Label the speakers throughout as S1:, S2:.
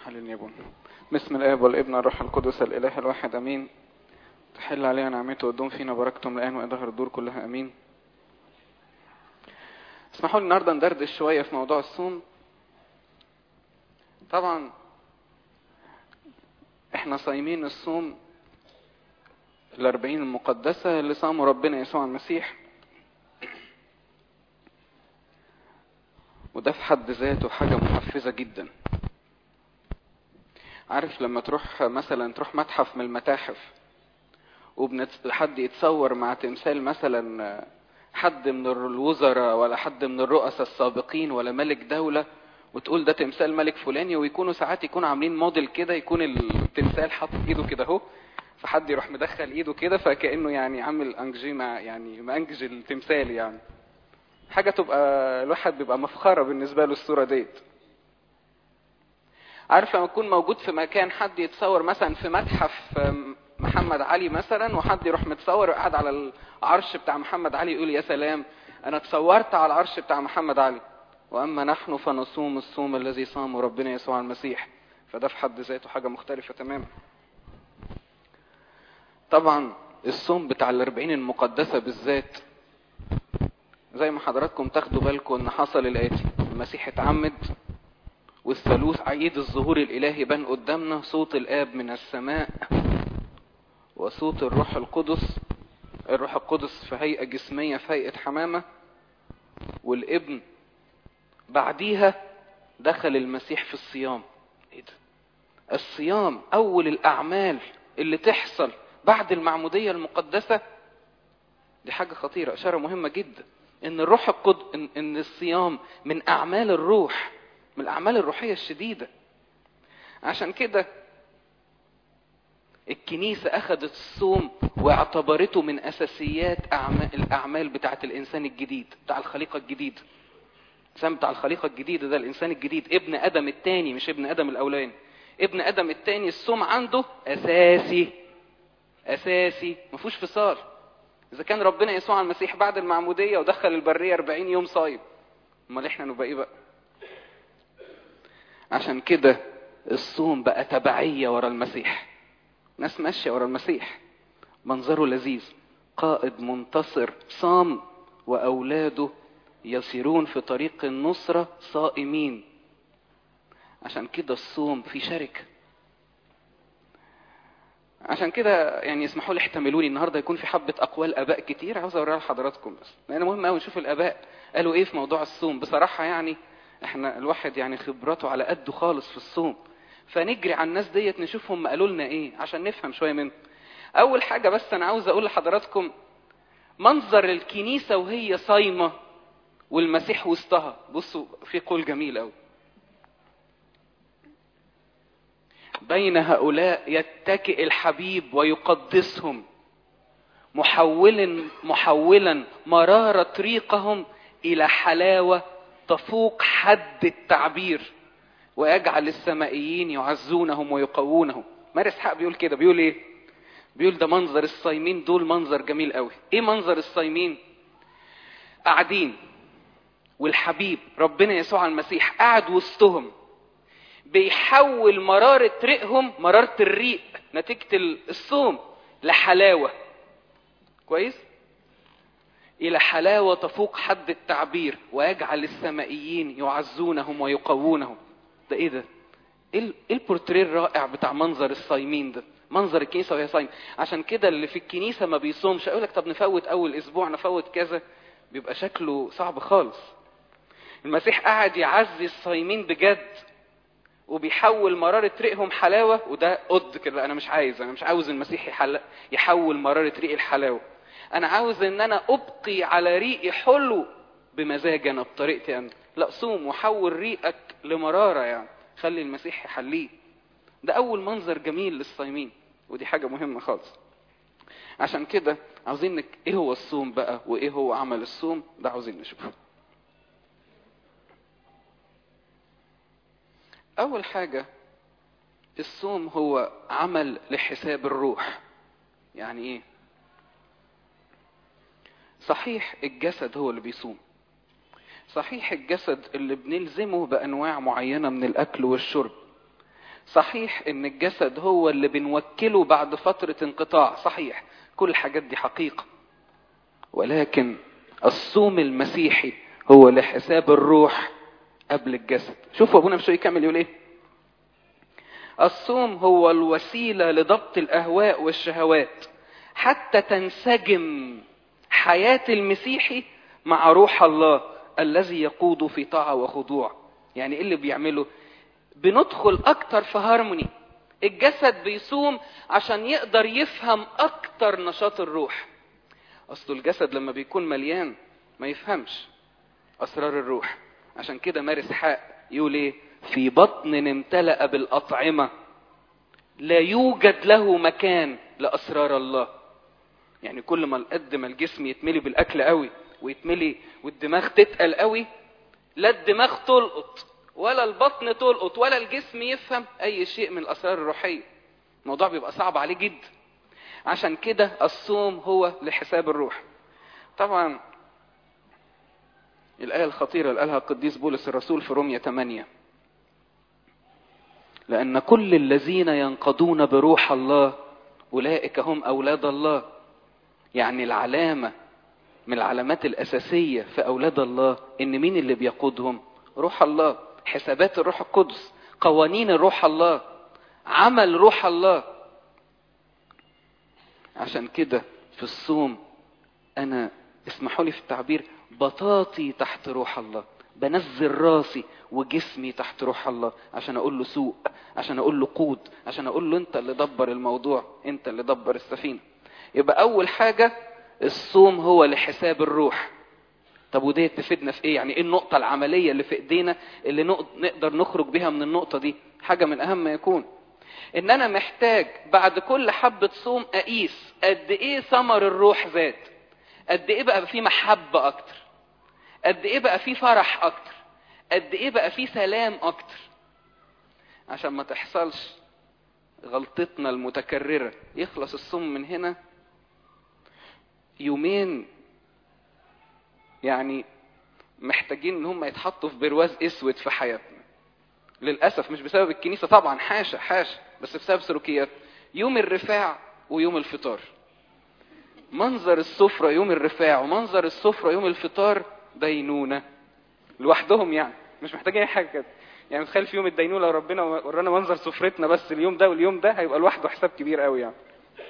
S1: حلل يا ابونا بسم الاب والابن والروح القدس الاله الواحد امين تحل علينا نعمته وتدوم فينا بركتم الان وادهر الدور كلها امين اسمحوا لي النهارده ندردش شويه في موضوع الصوم طبعا احنا صايمين الصوم الأربعين المقدسة اللي صاموا ربنا يسوع المسيح وده في حد ذاته حاجة محفزة جدا عارف لما تروح مثلا تروح متحف من المتاحف وحد يتصور مع تمثال مثلا حد من الوزراء ولا حد من الرؤساء السابقين ولا ملك دولة وتقول ده تمثال ملك فلاني ويكونوا ساعات يكونوا عاملين موديل كده يكون التمثال حاطط ايده كده اهو فحد يروح مدخل ايده كده فكانه يعني عامل انجي مع يعني مانجج التمثال يعني حاجه تبقى الواحد بيبقى مفخره بالنسبه له الصوره ديت عارف لما تكون موجود في مكان حد يتصور مثلا في متحف محمد علي مثلا وحد يروح متصور وقاعد على العرش بتاع محمد علي يقول يا سلام انا اتصورت على العرش بتاع محمد علي واما نحن فنصوم الصوم الذي صامه ربنا يسوع المسيح فده في حد ذاته حاجه مختلفه تماما طبعا الصوم بتاع الاربعين المقدسه بالذات زي ما حضراتكم تاخدوا بالكم ان حصل الاتي المسيح اتعمد والثالوث عيد الظهور الالهي بان قدامنا صوت الاب من السماء وصوت الروح القدس الروح القدس في هيئه جسميه في هيئه حمامه والابن بعديها دخل المسيح في الصيام ايه ده الصيام اول الاعمال اللي تحصل بعد المعمودية المقدسة دي حاجة خطيرة إشارة مهمة جدا إن الروح القدس إن, إن الصيام من أعمال الروح من الأعمال الروحية الشديدة عشان كده الكنيسة أخذت الصوم واعتبرته من أساسيات أعمال الأعمال بتاعة الإنسان الجديد بتاع الخليقة الجديدة الإنسان بتاع الخليقة الجديدة ده الإنسان الجديد ابن آدم الثاني مش ابن آدم الأولاني ابن آدم الثاني الصوم عنده أساسي اساسي ما فيهوش فصال اذا كان ربنا يسوع المسيح بعد المعموديه ودخل البريه 40 يوم صايم امال احنا نبقى ايه بقى عشان كده الصوم بقى تبعيه ورا المسيح ناس ماشيه ورا المسيح منظره لذيذ قائد منتصر صام واولاده يسيرون في طريق النصره صائمين عشان كده الصوم في شركه عشان كده يعني اسمحوا لي احتملوني النهارده يكون في حبه اقوال اباء كتير عاوز اوريها لحضراتكم بس لان مهم قوي نشوف الاباء قالوا ايه في موضوع الصوم بصراحه يعني احنا الواحد يعني خبراته على قده خالص في الصوم فنجري على الناس ديت نشوف هم قالوا لنا ايه عشان نفهم شويه منهم اول حاجه بس انا عاوز اقول لحضراتكم منظر الكنيسه وهي صايمه والمسيح وسطها بصوا في قول جميل قوي بين هؤلاء يتكئ الحبيب ويقدسهم محولا محولا مرارة ريقهم إلى حلاوة تفوق حد التعبير ويجعل السمائيين يعزونهم ويقوونهم مارس حق بيقول كده بيقول ايه بيقول ده منظر الصايمين دول منظر جميل قوي ايه منظر الصايمين قاعدين والحبيب ربنا يسوع المسيح قاعد وسطهم بيحول مرارة ريقهم مرارة الريق نتيجة الصوم لحلاوة كويس إلى حلاوة تفوق حد التعبير ويجعل السمائيين يعزونهم ويقوونهم ده إيه ده؟ إيه البورتريه الرائع بتاع منظر الصايمين ده؟ منظر الكنيسة وهي صايمة عشان كده اللي في الكنيسة ما بيصومش يقول لك طب نفوت أول أسبوع نفوت كذا بيبقى شكله صعب خالص المسيح قاعد يعزي الصايمين بجد وبيحول مرارة ريقهم حلاوة وده قد كده أنا مش عايز أنا مش عاوز المسيح يحل... يحول مرارة ريقي الحلاوة أنا عاوز إن أنا أبقي على ريقي حلو بمزاجي أنا بطريقتي أنا لا صوم وحول ريقك لمرارة يعني خلي المسيح يحليه ده أول منظر جميل للصايمين ودي حاجة مهمة خالص عشان كده عاوزين ايه هو الصوم بقى وايه هو عمل الصوم ده عاوزين نشوفه أول حاجة الصوم هو عمل لحساب الروح يعني إيه؟ صحيح الجسد هو اللي بيصوم صحيح الجسد اللي بنلزمه بأنواع معينة من الأكل والشرب صحيح ان الجسد هو اللي بنوكله بعد فترة انقطاع صحيح كل الحاجات دي حقيقة ولكن الصوم المسيحي هو لحساب الروح قبل الجسد شوفوا ابونا مش يكمل يقول ايه الصوم هو الوسيلة لضبط الاهواء والشهوات حتى تنسجم حياة المسيحي مع روح الله الذي يقود في طاعة وخضوع يعني ايه اللي بيعمله بندخل اكتر في هارموني الجسد بيصوم عشان يقدر يفهم اكتر نشاط الروح اصل الجسد لما بيكون مليان ما يفهمش اسرار الروح عشان كده مارس حق يقول ايه في بطن امتلأ بالاطعمة لا يوجد له مكان لاسرار الله يعني كل ما قد ما الجسم يتملي بالاكل قوي ويتملي والدماغ تتقل قوي لا الدماغ تلقط ولا البطن تلقط ولا الجسم يفهم اي شيء من الاسرار الروحيه الموضوع بيبقى صعب عليه جدا عشان كده الصوم هو لحساب الروح طبعا الآية الخطيرة اللي قالها القديس بولس الرسول في رومية 8 لأن كل الذين ينقضون بروح الله أولئك هم أولاد الله يعني العلامة من العلامات الأساسية في أولاد الله إن مين اللي بيقودهم روح الله حسابات الروح القدس قوانين الروح الله عمل روح الله عشان كده في الصوم انا اسمحوا لي في التعبير بطاطي تحت روح الله بنزل راسي وجسمي تحت روح الله عشان اقول له سوق عشان اقول له قود عشان اقول له انت اللي دبر الموضوع انت اللي دبر السفينه يبقى اول حاجه الصوم هو لحساب الروح طب ودي تفيدنا في ايه يعني ايه النقطه العمليه اللي في ايدينا اللي نقدر نخرج بيها من النقطه دي حاجه من اهم ما يكون ان انا محتاج بعد كل حبة صوم اقيس قد ايه ثمر الروح زاد قد ايه بقى في محبة اكتر قد ايه بقى في فرح اكتر قد ايه بقى في سلام اكتر عشان ما تحصلش غلطتنا المتكررة يخلص الصوم من هنا يومين يعني محتاجين ان هم يتحطوا في برواز اسود في حياتنا للاسف مش بسبب الكنيسه طبعا حاشا حاشا بس بسبب سلوكيات يوم الرفاع ويوم الفطار منظر السفرة يوم الرفاع ومنظر السفرة يوم الفطار دينونة لوحدهم يعني مش محتاجين اي حاجة كده يعني تخيل في يوم الدينونة لو ربنا ورانا منظر سفرتنا بس اليوم ده واليوم ده هيبقى لوحده حساب كبير قوي يعني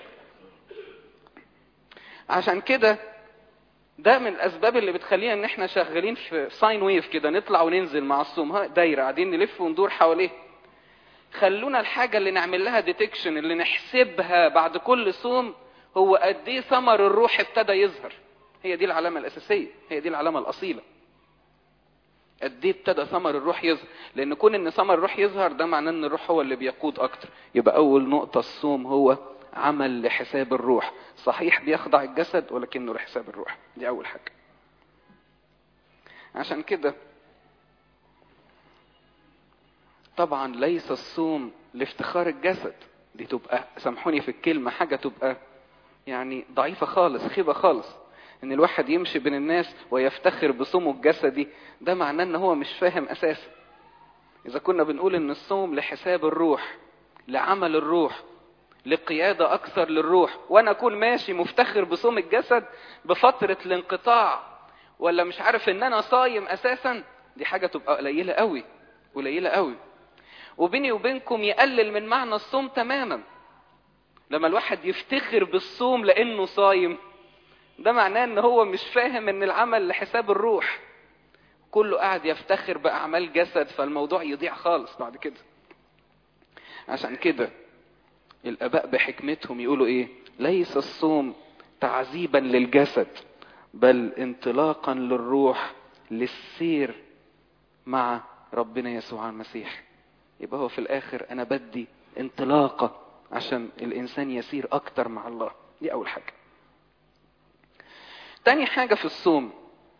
S1: عشان كده ده من الاسباب اللي بتخلينا ان احنا شغالين في ساين ويف كده نطلع وننزل مع الصوم ها دايره قاعدين نلف وندور حواليه خلونا الحاجه اللي نعمل لها ديتكشن اللي نحسبها بعد كل صوم هو قد ايه ثمر الروح ابتدى يظهر هي دي العلامه الاساسيه هي دي العلامه الاصيله قد ايه ابتدى ثمر الروح يظهر لان كون ان ثمر الروح يظهر ده معناه ان الروح هو اللي بيقود اكتر يبقى اول نقطه الصوم هو عمل لحساب الروح صحيح بيخضع الجسد ولكنه لحساب الروح دي اول حاجه عشان كده طبعا ليس الصوم لافتخار الجسد دي تبقى سامحوني في الكلمة حاجة تبقى يعني ضعيفة خالص خيبة خالص ان الواحد يمشي بين الناس ويفتخر بصومه الجسدي ده معناه ان هو مش فاهم اساسا اذا كنا بنقول ان الصوم لحساب الروح لعمل الروح لقيادة أكثر للروح وأنا أكون ماشي مفتخر بصوم الجسد بفترة الانقطاع ولا مش عارف إن أنا صايم أساسا دي حاجة تبقى قليلة قوي قليلة قوي وبيني وبينكم يقلل من معنى الصوم تماما لما الواحد يفتخر بالصوم لأنه صايم ده معناه إن هو مش فاهم إن العمل لحساب الروح كله قاعد يفتخر بأعمال جسد فالموضوع يضيع خالص بعد كده عشان كده الاباء بحكمتهم يقولوا ايه ليس الصوم تعذيبا للجسد بل انطلاقا للروح للسير مع ربنا يسوع المسيح يبقى هو في الاخر انا بدي انطلاقه عشان الانسان يسير اكتر مع الله دي اول حاجه تاني حاجه في الصوم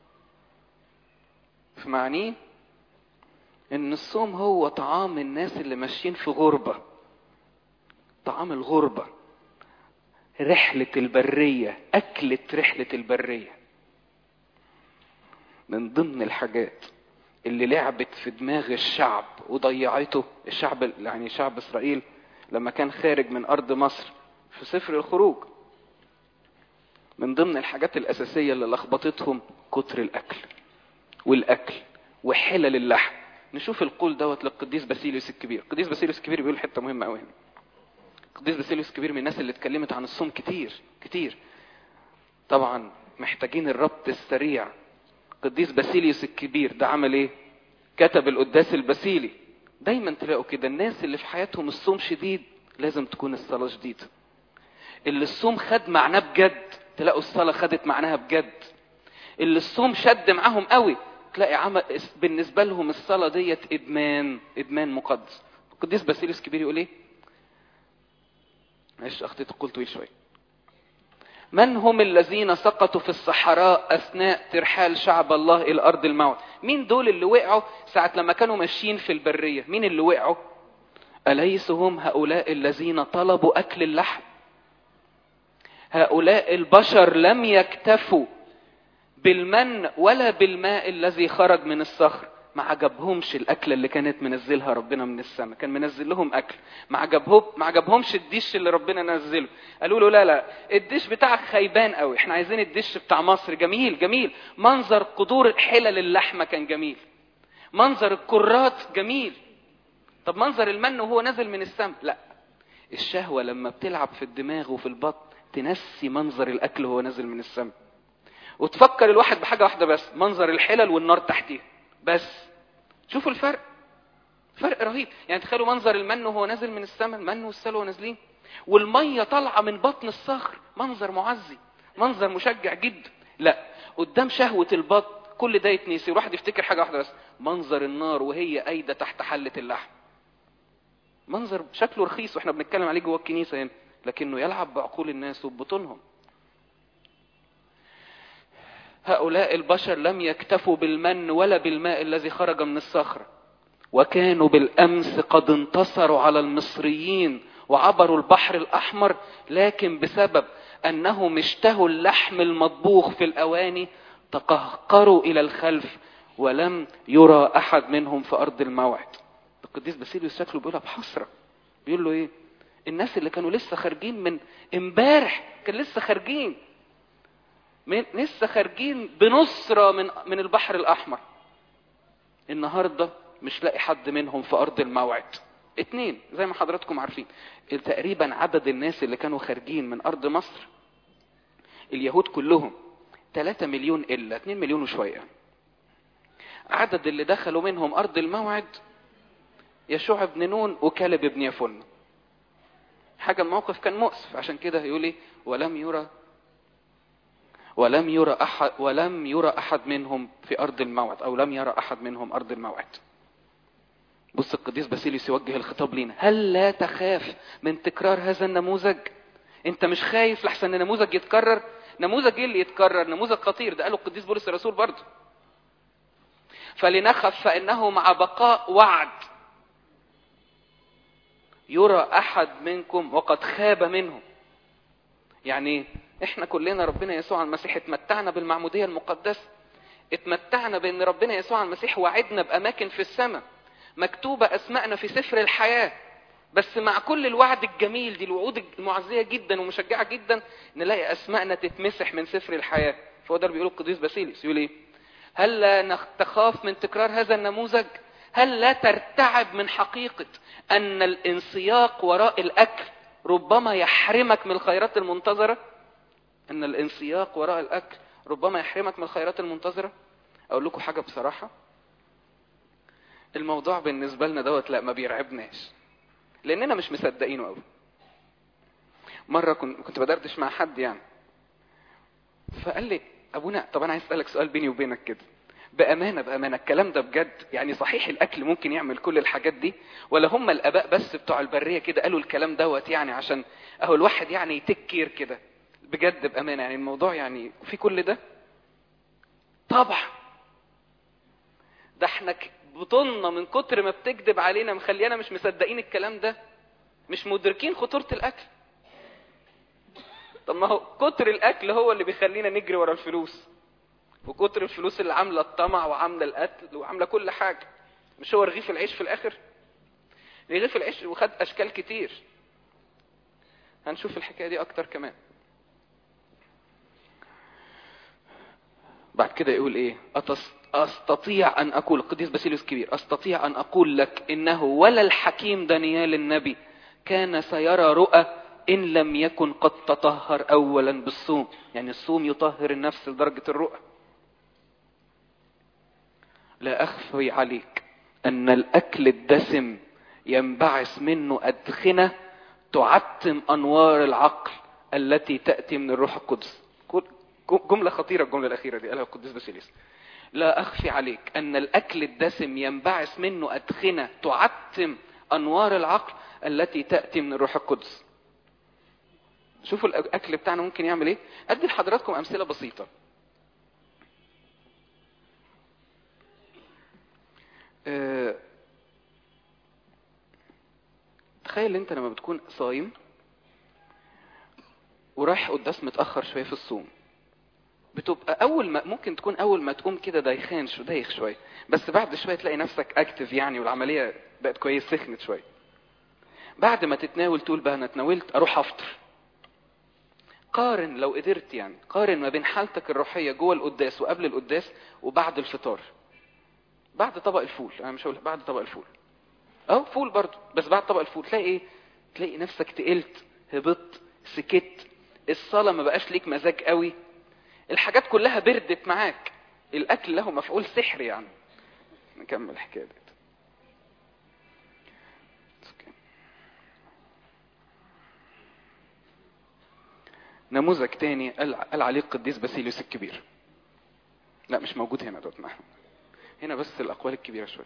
S1: في معنيه ان الصوم هو طعام الناس اللي ماشيين في غربه طعام الغربة رحلة البرية أكلة رحلة البرية من ضمن الحاجات اللي لعبت في دماغ الشعب وضيعته الشعب يعني شعب اسرائيل لما كان خارج من ارض مصر في سفر الخروج من ضمن الحاجات الاساسيه اللي لخبطتهم كتر الاكل والاكل وحلل اللحم نشوف القول دوت للقديس باسيليوس الكبير القديس باسيليوس الكبير بيقول حته مهمه قوي هنا القديس باسيليوس الكبير من الناس اللي اتكلمت عن الصوم كتير كتير طبعا محتاجين الربط السريع القديس باسيليوس الكبير ده عمل ايه كتب القداس الباسيلي دايما تلاقوا كده الناس اللي في حياتهم الصوم شديد لازم تكون الصلاه شديده اللي الصوم خد معناه بجد تلاقوا الصلاه خدت معناها بجد اللي الصوم شد معاهم قوي تلاقي عمل بالنسبه لهم الصلاه ديت ادمان ادمان مقدس القديس باسيليوس الكبير يقول ايه معلش اخطيت القول طويل شويه من هم الذين سقطوا في الصحراء اثناء ترحال شعب الله الى ارض الموت مين دول اللي وقعوا ساعه لما كانوا ماشيين في البريه مين اللي وقعوا اليس هم هؤلاء الذين طلبوا اكل اللحم هؤلاء البشر لم يكتفوا بالمن ولا بالماء الذي خرج من الصخر ما عجبهمش الاكله اللي كانت منزلها ربنا من السماء كان منزل لهم اكل ما عجبهم ما عجبهمش الدش اللي ربنا نزله قالوا له لا لا الدش بتاعك خيبان قوي احنا عايزين الدش بتاع مصر جميل جميل منظر قدور حلل اللحمه كان جميل منظر الكرات جميل طب منظر المن وهو نازل من السماء لا الشهوه لما بتلعب في الدماغ وفي البطن تنسي منظر الاكل وهو نازل من السماء وتفكر الواحد بحاجه واحده بس منظر الحلل والنار تحتيها بس شوفوا الفرق فرق رهيب يعني تخيلوا منظر المن وهو نازل من السماء المن والسلوى نازلين والميه طالعه من بطن الصخر منظر معزي منظر مشجع جدا لا قدام شهوه البطن كل ده يتنسي الواحد يفتكر حاجه واحده بس منظر النار وهي قايده تحت حله اللحم منظر شكله رخيص واحنا بنتكلم عليه جوه الكنيسه هنا لكنه يلعب بعقول الناس وببطونهم هؤلاء البشر لم يكتفوا بالمن ولا بالماء الذي خرج من الصخرة وكانوا بالأمس قد انتصروا على المصريين وعبروا البحر الأحمر لكن بسبب أنهم اشتهوا اللحم المطبوخ في الأواني تقهقروا إلى الخلف ولم يرى أحد منهم في أرض الموعد القديس باسيليوس شكله بيقولها بحسرة بيقول له إيه الناس اللي كانوا لسه خارجين من امبارح كان لسه خارجين من لسه خارجين بنصرة من من البحر الأحمر النهاردة مش لاقي حد منهم في أرض الموعد اتنين زي ما حضراتكم عارفين تقريبا عدد الناس اللي كانوا خارجين من أرض مصر اليهود كلهم 3 مليون إلا 2 مليون وشوية عدد اللي دخلوا منهم أرض الموعد يشوع بن نون وكالب بن يفن حاجة الموقف كان مؤسف عشان كده يقول ايه ولم يرى ولم يرى أحد ولم يرى أحد منهم في أرض الموعد أو لم يرى أحد منهم أرض الموعد. بص القديس باسيليوس يوجه الخطاب لينا، هل لا تخاف من تكرار هذا النموذج؟ أنت مش خايف لحسن النموذج يتكرر؟ نموذج إيه اللي يتكرر؟ نموذج خطير ده قاله القديس بولس الرسول برضه. فلنخف فإنه مع بقاء وعد يرى أحد منكم وقد خاب منهم. يعني احنا كلنا ربنا يسوع المسيح اتمتعنا بالمعموديه المقدسه اتمتعنا بان ربنا يسوع المسيح وعدنا باماكن في السماء مكتوبه اسماءنا في سفر الحياه بس مع كل الوعد الجميل دي الوعود المعزيه جدا ومشجعه جدا نلاقي اسماءنا تتمسح من سفر الحياه فهو ده اللي بيقوله القديس باسيليوس يقول ايه هل لا تخاف من تكرار هذا النموذج هل لا ترتعب من حقيقه ان الانسياق وراء الاكل ربما يحرمك من الخيرات المنتظره ان الانسياق وراء الاكل ربما يحرمك من الخيرات المنتظره اقول لكم حاجه بصراحه الموضوع بالنسبه لنا دوت لا ما بيرعبناش لاننا مش مصدقينه قوي مره كنت كنت بدردش مع حد يعني فقال لي ابونا طب انا عايز اسالك سؤال بيني وبينك كده بامانه بامانه الكلام ده بجد يعني صحيح الاكل ممكن يعمل كل الحاجات دي ولا هم الاباء بس بتوع البريه كده قالوا الكلام دوت يعني عشان اهو الواحد يعني يتكير كده بجد بامانه يعني الموضوع يعني في كل ده طبعا ده احنا بطولنا من كتر ما بتكذب علينا مخليانا مش مصدقين الكلام ده مش مدركين خطوره الاكل طب ما هو كتر الاكل هو اللي بيخلينا نجري ورا الفلوس وكتر الفلوس اللي عامله الطمع وعامله القتل وعامله كل حاجه مش هو رغيف العيش في الاخر رغيف العيش وخد اشكال كتير هنشوف الحكايه دي اكتر كمان بعد كده يقول ايه أتس... استطيع ان اقول القديس باسيليوس كبير استطيع ان اقول لك انه ولا الحكيم دانيال النبي كان سيرى رؤى ان لم يكن قد تطهر اولا بالصوم يعني الصوم يطهر النفس لدرجه الرؤى لا اخفي عليك ان الاكل الدسم ينبعث منه ادخنه تعتم انوار العقل التي تاتي من الروح القدس جمله خطيره الجمله الاخيره دي قالها القديس باسيليوس لا اخفي عليك ان الاكل الدسم ينبعث منه ادخنه تعتم انوار العقل التي تاتي من الروح القدس شوفوا الاكل بتاعنا ممكن يعمل ايه ادي لحضراتكم امثله بسيطه أه تخيل انت لما بتكون صايم ورايح قداس متاخر شويه في الصوم بتبقى اول ما ممكن تكون اول ما تقوم كده دايخان شو دايخ شويه بس بعد شويه تلاقي نفسك اكتف يعني والعمليه بقت كويس سخنت شويه بعد ما تتناول تقول بقى انا اتناولت اروح افطر قارن لو قدرت يعني قارن ما بين حالتك الروحيه جوه القداس وقبل القداس وبعد الفطار بعد طبق الفول انا مش هقول بعد طبق الفول اه فول برضه بس بعد طبق الفول تلاقي ايه تلاقي نفسك تقلت هبطت سكت الصلاه ما بقاش ليك مزاج قوي الحاجات كلها بردت معاك الاكل له مفعول سحري يعني نكمل الحكايه دي نموذج تاني قال, قال عليه القديس باسيليوس الكبير لا مش موجود هنا دوت معنا هنا بس الاقوال الكبيره شويه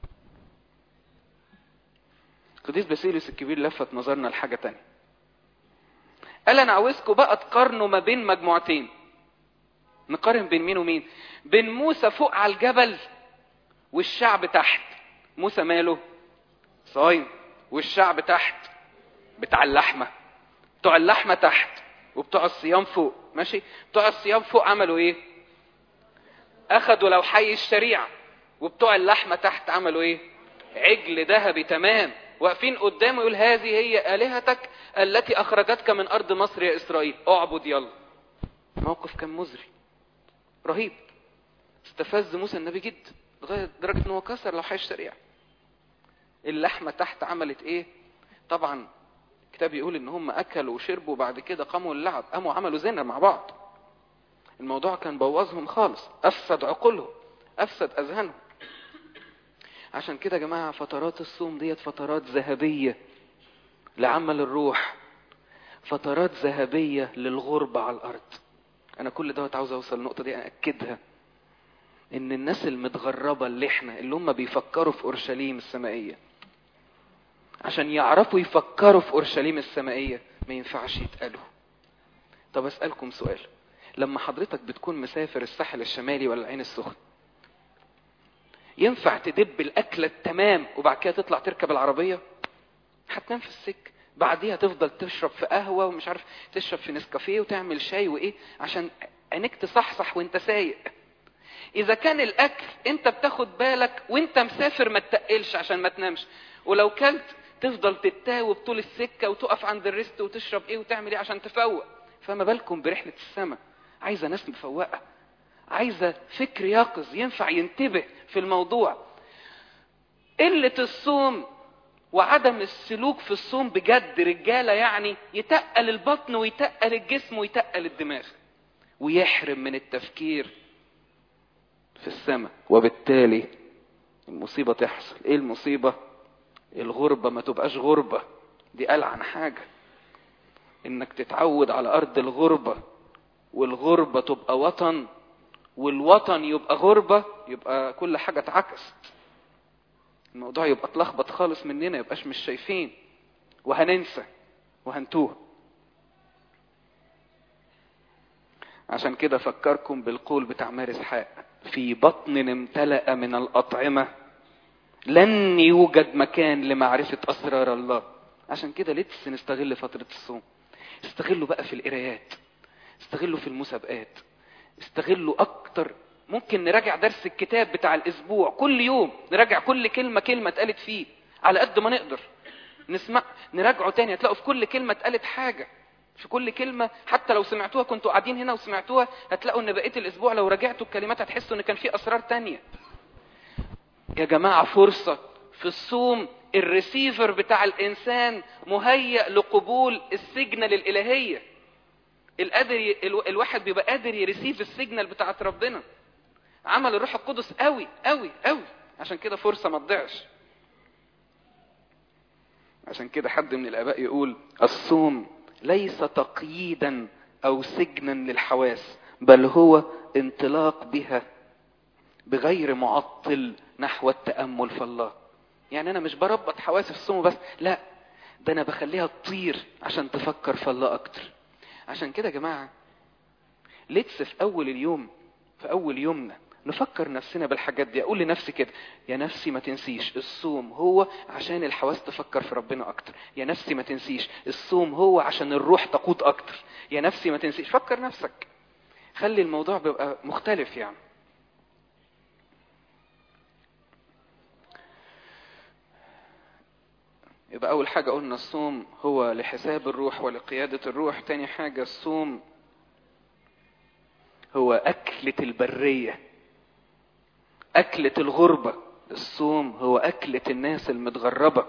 S1: القديس باسيليوس الكبير لفت نظرنا لحاجه تانية قال انا عاوزكم بقى تقارنوا ما بين مجموعتين نقارن بين مين ومين بين موسى فوق على الجبل والشعب تحت موسى ماله صايم والشعب تحت بتاع اللحمه بتوع اللحمه تحت وبتوع الصيام فوق ماشي بتوع الصيام فوق عملوا ايه اخدوا لو حي الشريعه وبتوع اللحمه تحت عملوا ايه عجل ذهبي تمام واقفين قدامه يقول هذه هي الهتك التي اخرجتك من ارض مصر يا اسرائيل اعبد يلا موقف كان مزري رهيب استفز موسى النبي جدا لغايه درجه ان هو كسر لوحي الشريعه اللحمه تحت عملت ايه طبعا الكتاب يقول ان هم اكلوا وشربوا وبعد كده قاموا اللعب قاموا عملوا زنا مع بعض الموضوع كان بوظهم خالص افسد عقولهم افسد اذهانهم عشان كده يا جماعه فترات الصوم ديت فترات ذهبيه لعمل الروح فترات ذهبيه للغربه على الارض انا كل دوت عاوز اوصل النقطه دي اكدها ان الناس المتغربه اللي احنا اللي هم بيفكروا في اورشليم السمائيه عشان يعرفوا يفكروا في اورشليم السمائيه ما ينفعش يتقالوا طب اسالكم سؤال لما حضرتك بتكون مسافر الساحل الشمالي ولا العين السخن ينفع تدب الاكله التمام وبعد كده تطلع تركب العربيه هتنام في السكه بعديها تفضل تشرب في قهوه ومش عارف تشرب في نسكافيه وتعمل شاي وايه عشان عينيك تصحصح وانت سايق اذا كان الاكل انت بتاخد بالك وانت مسافر ما تتقلش عشان ما تنامش ولو كلت تفضل تتاوب طول السكه وتقف عند الريست وتشرب ايه وتعمل ايه عشان تفوق فما بالكم برحله السماء عايزه ناس مفوقه عايزه فكر يقظ ينفع ينتبه في الموضوع قله الصوم وعدم السلوك في الصوم بجد رجاله يعني يتقل البطن ويتقل الجسم ويتقل الدماغ ويحرم من التفكير في السماء وبالتالي المصيبه تحصل ايه المصيبه الغربه ما تبقاش غربه دي قال عن حاجه انك تتعود على ارض الغربه والغربه تبقى وطن والوطن يبقى غربه يبقى كل حاجه اتعكست الموضوع يبقى اتلخبط خالص مننا يبقاش مش شايفين وهننسى وهنتوه عشان كده فكركم بالقول بتاع مارس حق في بطن امتلأ من الأطعمة لن يوجد مكان لمعرفة أسرار الله عشان كده لتس نستغل فترة الصوم استغلوا بقى في القرايات استغلوا في المسابقات استغله اكتر ممكن نراجع درس الكتاب بتاع الاسبوع كل يوم نراجع كل كلمه كلمه اتقالت فيه على قد ما نقدر نسمع نراجعه تاني هتلاقوا في كل كلمه اتقالت حاجه في كل كلمه حتى لو سمعتوها كنتوا قاعدين هنا وسمعتوها هتلاقوا ان بقيه الاسبوع لو راجعتوا الكلمات هتحسوا ان كان في اسرار تانية يا جماعه فرصه في الصوم الريسيفر بتاع الانسان مهيأ لقبول السيجنال الالهيه القادر ي... الو... الواحد بيبقى قادر يريسيف السيجنال بتاعت ربنا عمل الروح القدس قوي قوي قوي عشان كده فرصه ما تضيعش عشان كده حد من الاباء يقول الصوم ليس تقييدا او سجنا للحواس بل هو انطلاق بها بغير معطل نحو التامل في الله يعني انا مش بربط حواسي في الصوم بس لا ده انا بخليها تطير عشان تفكر في الله اكتر عشان كده يا جماعه لتس في اول اليوم في اول يومنا نفكر نفسنا بالحاجات دي اقول لنفسي كده يا نفسي ما تنسيش الصوم هو عشان الحواس تفكر في ربنا اكتر يا نفسي ما تنسيش الصوم هو عشان الروح تقود اكتر يا نفسي ما تنسيش فكر نفسك خلي الموضوع بيبقى مختلف يعني يبقى أول حاجة قلنا الصوم هو لحساب الروح ولقيادة الروح تاني حاجة الصوم هو أكلة البرية أكلة الغربة الصوم هو أكلة الناس المتغربة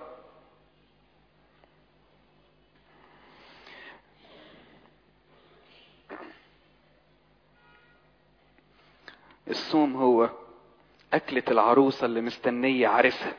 S1: الصوم هو أكلة العروسة اللي مستنية عرسها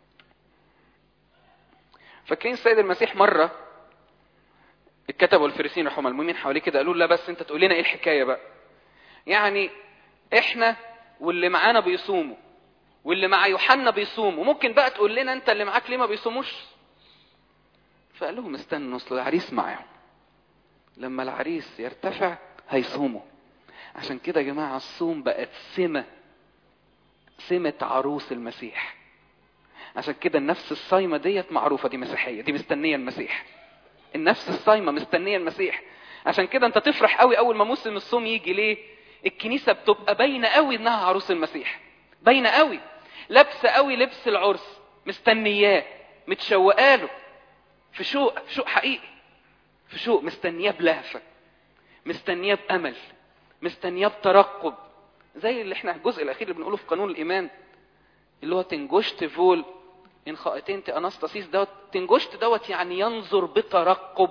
S1: فاكرين السيد المسيح مرة الكتب والفريسين راحوا ملمومين حواليه كده قالوا لا بس انت تقول لنا ايه الحكاية بقى يعني احنا واللي معانا بيصوموا واللي مع يوحنا بيصوموا ممكن بقى تقول لنا انت اللي معاك ليه ما بيصوموش فقال لهم استنوا اصل العريس معاهم لما العريس يرتفع هيصوموا عشان كده يا جماعة الصوم بقت سمة سمة عروس المسيح عشان كده النفس الصايمة ديت معروفة دي مسيحية دي مستنية المسيح النفس الصايمة مستنية المسيح عشان كده انت تفرح قوي اول ما موسم الصوم يجي ليه الكنيسة بتبقى باينة قوي انها عروس المسيح باينة قوي لابسة قوي لبس العرس مستنياه متشوقة له في شوق في شوق حقيقي في شوق مستنياه بلهفة مستنياه بأمل مستنياه بترقب زي اللي احنا الجزء الاخير اللي بنقوله في قانون الايمان اللي هو تنجشت فول ان خائتين انستاسيس دوت تنجشت دوت يعني ينظر بترقب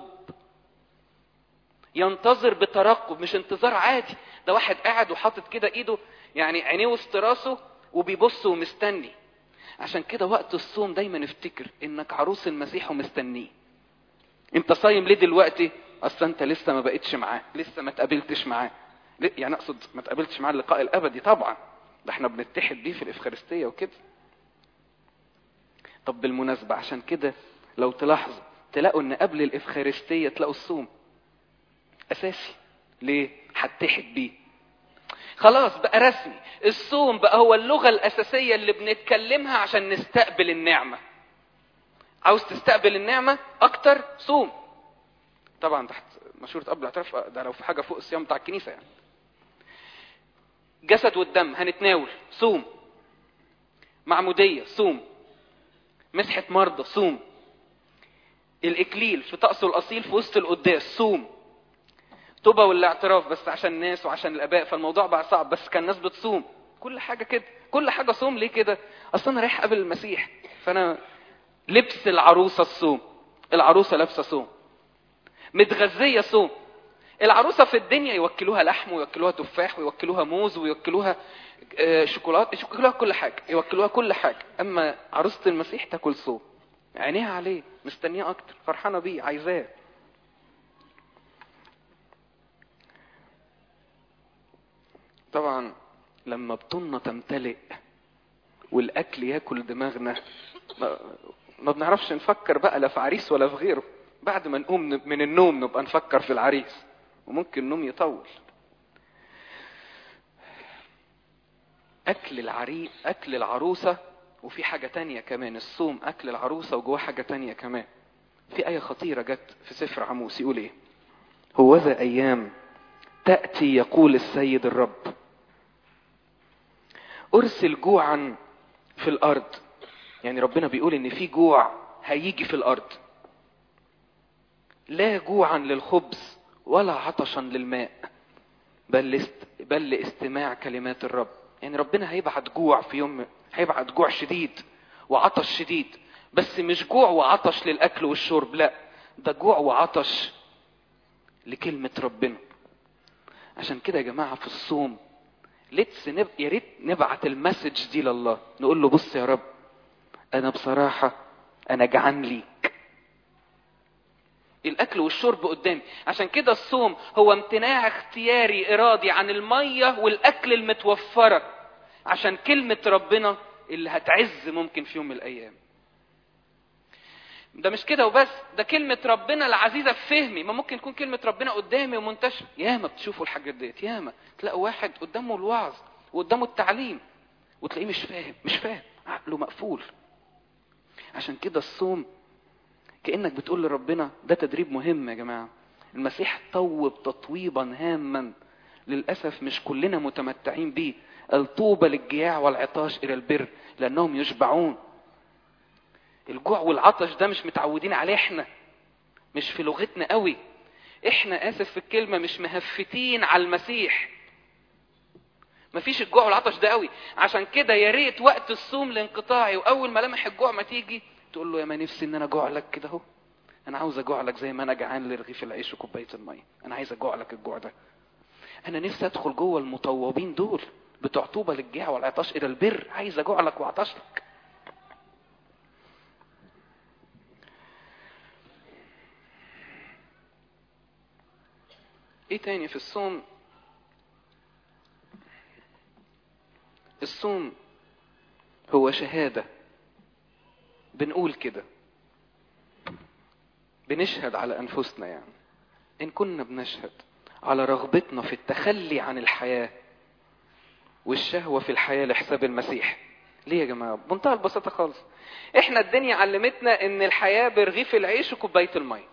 S1: ينتظر بترقب مش انتظار عادي ده واحد قاعد وحاطط كده ايده يعني عينيه وسط راسه وبيبص ومستني عشان كده وقت الصوم دايما افتكر انك عروس المسيح ومستنيه انت صايم ليه دلوقتي اصلا انت لسه ما بقتش معاه لسه ما تقابلتش معاه يعني اقصد ما تقابلتش معاه اللقاء الابدي طبعا ده احنا بنتحد بيه في الافخارستيه وكده طب بالمناسبه عشان كده لو تلاحظوا تلاقوا ان قبل الافخارستيه تلاقوا الصوم اساسي ليه هتحد بيه خلاص بقى رسمي الصوم بقى هو اللغه الاساسيه اللي بنتكلمها عشان نستقبل النعمه عاوز تستقبل النعمه اكتر صوم طبعا تحت مشورة قبل الاعتراف ده لو في حاجه فوق الصيام بتاع الكنيسه يعني جسد والدم هنتناول صوم معموديه صوم مسحه مرضى صوم الاكليل في طقسه الاصيل في وسط القداس صوم توبه والاعتراف بس عشان الناس وعشان الاباء فالموضوع بقى صعب بس كان الناس بتصوم كل حاجه كده كل حاجه صوم ليه كده اصل انا رايح قبل المسيح فانا لبس العروسه الصوم العروسه لابسه صوم متغذيه صوم العروسه في الدنيا يوكلوها لحم ويوكلوها تفاح ويوكلوها موز ويوكلوها شوكولاته يوكلوها كل حاجه يوكلوها كل حاجه اما عروسه المسيح تاكل صوم عينيها عليه مستنيه اكتر فرحانه بيه عايزاه طبعا لما بطننا تمتلئ والاكل ياكل دماغنا ما بنعرفش نفكر بقى لا في عريس ولا في غيره بعد ما نقوم من النوم نبقى نفكر في العريس وممكن النوم يطول اكل العريس اكل العروسه وفي حاجه تانية كمان الصوم اكل العروسه وجواه حاجه تانية كمان في ايه خطيره جت في سفر عموس يقول ايه هوذا ايام تأتي يقول السيد الرب أرسل جوعا في الأرض يعني ربنا بيقول إن في جوع هيجي في الأرض لا جوعا للخبز ولا عطشا للماء بل لاست... بل لاستماع كلمات الرب يعني ربنا هيبعت جوع في يوم هيبعت جوع شديد وعطش شديد بس مش جوع وعطش للاكل والشرب لا ده جوع وعطش لكلمة ربنا عشان كده يا جماعة في الصوم ليتس نب... يا ريت نبعت المسج دي لله نقول له بص يا رب انا بصراحة انا جعان ليك الاكل والشرب قدامي عشان كده الصوم هو امتناع اختياري ارادي عن الميه والاكل المتوفره عشان كلمه ربنا اللي هتعز ممكن في يوم من الايام ده مش كده وبس ده كلمة ربنا العزيزة في فهمي ما ممكن يكون كلمة ربنا قدامي ومنتشرة ياما بتشوفوا الحاجات ديت ياما تلاقوا واحد قدامه الوعظ وقدامه التعليم وتلاقيه مش فاهم مش فاهم عقله مقفول عشان كده الصوم كانك بتقول لربنا ده تدريب مهم يا جماعه المسيح طوب تطويبا هاما للاسف مش كلنا متمتعين بيه الطوبى للجياع والعطاش الى البر لانهم يشبعون الجوع والعطش ده مش متعودين عليه احنا مش في لغتنا قوي احنا اسف في الكلمه مش مهفتين على المسيح مفيش الجوع والعطش ده قوي عشان كده يا ريت وقت الصوم لانقطاعي واول ملامح الجوع ما تيجي تقول له يا ما نفسي ان انا اجوع لك كده اهو انا عاوز اجوع لك زي ما انا جعان لرغيف العيش وكوبايه الميه انا عايز اجوع لك الجوع ده انا نفسي ادخل جوه المطوبين دول بتوع طوبى للجياع والعطاش الى البر عايز اجوع لك واعطش لك ايه تاني في الصوم الصوم هو شهاده بنقول كده بنشهد على انفسنا يعني ان كنا بنشهد على رغبتنا في التخلي عن الحياه والشهوه في الحياه لحساب المسيح ليه يا جماعه بمنتهى البساطه خالص احنا الدنيا علمتنا ان الحياه برغيف العيش وكوبايه الميه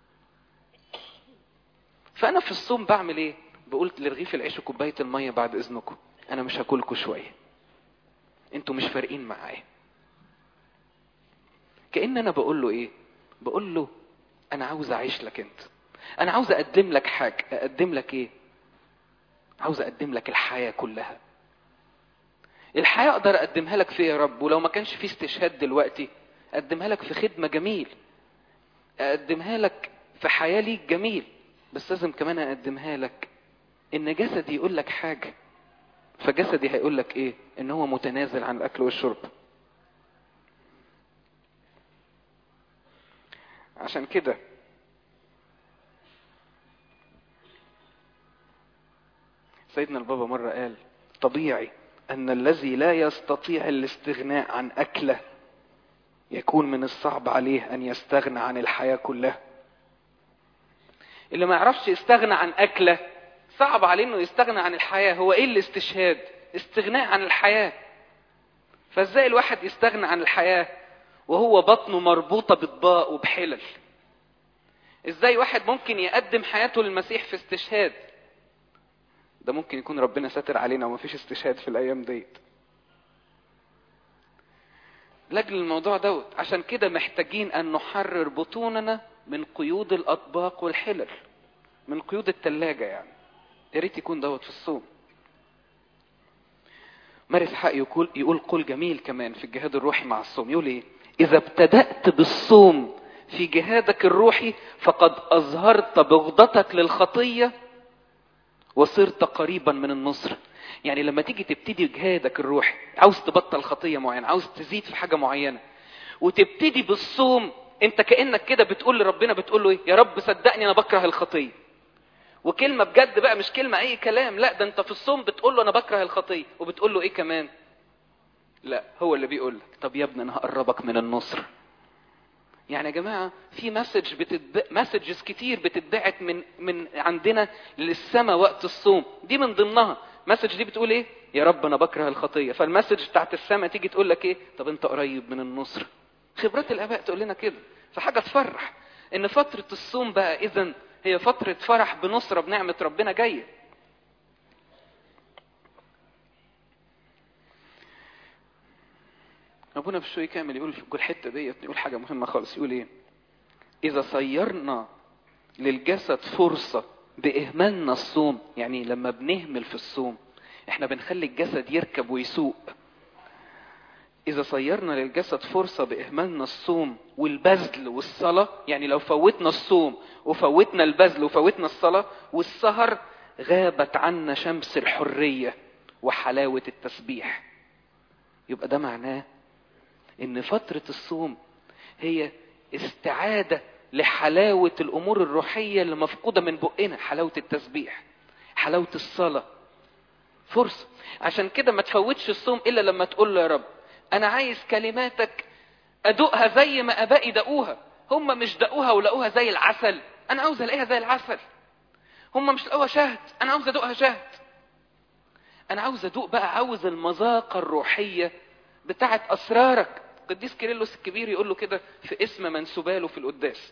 S1: فانا في الصوم بعمل ايه بقول لرغيف العيش وكوبايه الميه بعد اذنكم انا مش هاكلكم شويه انتوا مش فارقين معايا كأن أنا بقول له إيه؟ بقول له أنا عاوز أعيش لك أنت. أنا عاوز أقدم لك حاجة، أقدم لك إيه؟ عاوز أقدم لك الحياة كلها. الحياة أقدر أقدمها لك فيها يا رب، ولو ما كانش في استشهاد دلوقتي أقدمها لك في خدمة جميل. أقدمها لك في حياة ليك جميل، بس لازم كمان أقدمها لك إن جسدي يقول لك حاجة. فجسدي هيقول لك إيه؟ إن هو متنازل عن الأكل والشرب. عشان كده سيدنا البابا مرة قال طبيعي أن الذي لا يستطيع الاستغناء عن أكله يكون من الصعب عليه أن يستغنى عن الحياة كلها اللي ما يعرفش يستغنى عن أكله صعب عليه أنه يستغنى عن الحياة هو إيه الاستشهاد استغناء عن الحياة فازاي الواحد يستغنى عن الحياة وهو بطنه مربوطة بطباق وبحلل ازاي واحد ممكن يقدم حياته للمسيح في استشهاد ده ممكن يكون ربنا ساتر علينا ومفيش استشهاد في الايام ديت لاجل الموضوع دوت عشان كده محتاجين ان نحرر بطوننا من قيود الاطباق والحلل من قيود التلاجة يعني يا ريت يكون دوت في الصوم مارس حق يقول يقول قول جميل كمان في الجهاد الروحي مع الصوم يقول ايه اذا ابتدأت بالصوم في جهادك الروحي فقد اظهرت بغضتك للخطيه وصرت قريبا من النصر يعني لما تيجي تبتدي جهادك الروحي عاوز تبطل خطيه معينه عاوز تزيد في حاجه معينه وتبتدي بالصوم انت كانك كده بتقول لربنا بتقول له ايه يا رب صدقني انا بكره الخطيه وكلمه بجد بقى مش كلمه اي كلام لا ده انت في الصوم بتقول له انا بكره الخطيه وبتقول له ايه كمان لا هو اللي بيقول لك طب يا ابني انا هقربك من النصر يعني يا جماعه في مسج بتتب... مسجز كتير بتتبعت من من عندنا للسماء وقت الصوم دي من ضمنها مسج دي بتقول ايه يا رب انا بكره الخطيه فالمسج بتاعت السماء تيجي تقول لك ايه طب انت قريب من النصر خبرات الاباء تقول لنا كده فحاجه تفرح ان فتره الصوم بقى اذا هي فتره فرح بنصره بنعمه ربنا جايه ابونا بشوي كامل يقول في الحته ديت يقول حاجه مهمه خالص يقول ايه اذا صيرنا للجسد فرصه باهمالنا الصوم يعني لما بنهمل في الصوم احنا بنخلي الجسد يركب ويسوق إذا صيرنا للجسد فرصة بإهمالنا الصوم والبذل والصلاة يعني لو فوتنا الصوم وفوتنا البذل وفوتنا الصلاة والسهر غابت عنا شمس الحرية وحلاوة التسبيح يبقى ده معناه إن فترة الصوم هي استعادة لحلاوة الأمور الروحية اللي مفقودة من بقنا حلاوة التسبيح حلاوة الصلاة فرصة عشان كده ما تفوتش الصوم إلا لما تقول له يا رب انا عايز كلماتك ادوقها زي ما ابائي دقوها هم مش دقوها ولقوها زي العسل انا عاوز الاقيها زي العسل هم مش لقوها شهد انا عاوز ادوقها شهد انا عاوز ادوق بقى عاوز المذاقه الروحيه بتاعه اسرارك قديس كيرلس الكبير يقول له كده في اسم منسوباله في القداس